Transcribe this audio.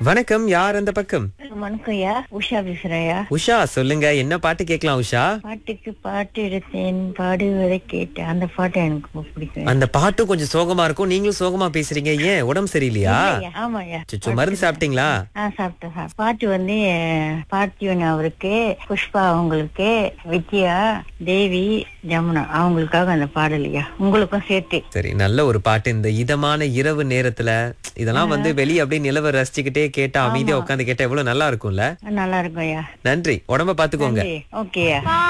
வணக்கம் யார் அந்த பக்கம் வணக்கம்யா உஷா பேசுறேயா உஷா சொல்லுங்க என்ன பாட்டு கேட்கலாம் உஷா பாட்டுக்கு பாட்டு எடுத்தேன் பாடுவதை கேட்டேன் அந்த பாட்டு எனக்கு ரொம்ப பிடிக்கும் அந்த பாட்டும் கொஞ்சம் சோகமா இருக்கும் நீங்களும் சோகமா பேசுறீங்க ஏன் உடம்பு சரியில்லையா ஐயா, ஆமாய்யா சுச்சு மருந்து சாப்பிட்டீங்களா ஆ சாப்பிட்டேன் சாப்பிட்டேன். பாட்டு வந்து அஹ், பார்த்திபன் அவருக்கு புஷ்பா அவங்களுக்கு வித்யா தேவி ஜமுனா அவங்களுக்காக அந்த பாடலையா உங்களுக்கும் சேர்த்து சரி நல்ல ஒரு பாட்டு இந்த இதமான இரவு நேரத்துல இதெல்லாம் வந்து வெளியே அப்படியே நிலவ ரசிச்சுக்கிட்டே கேட்டா அமைதியா உட்காந்து கேட்டா எவ்வளவு நல்லா இருக்கும்ல நல்லா இருக்கும்யா நன்றி உடம்ப பாத்துக்கோங்க ஓகேயா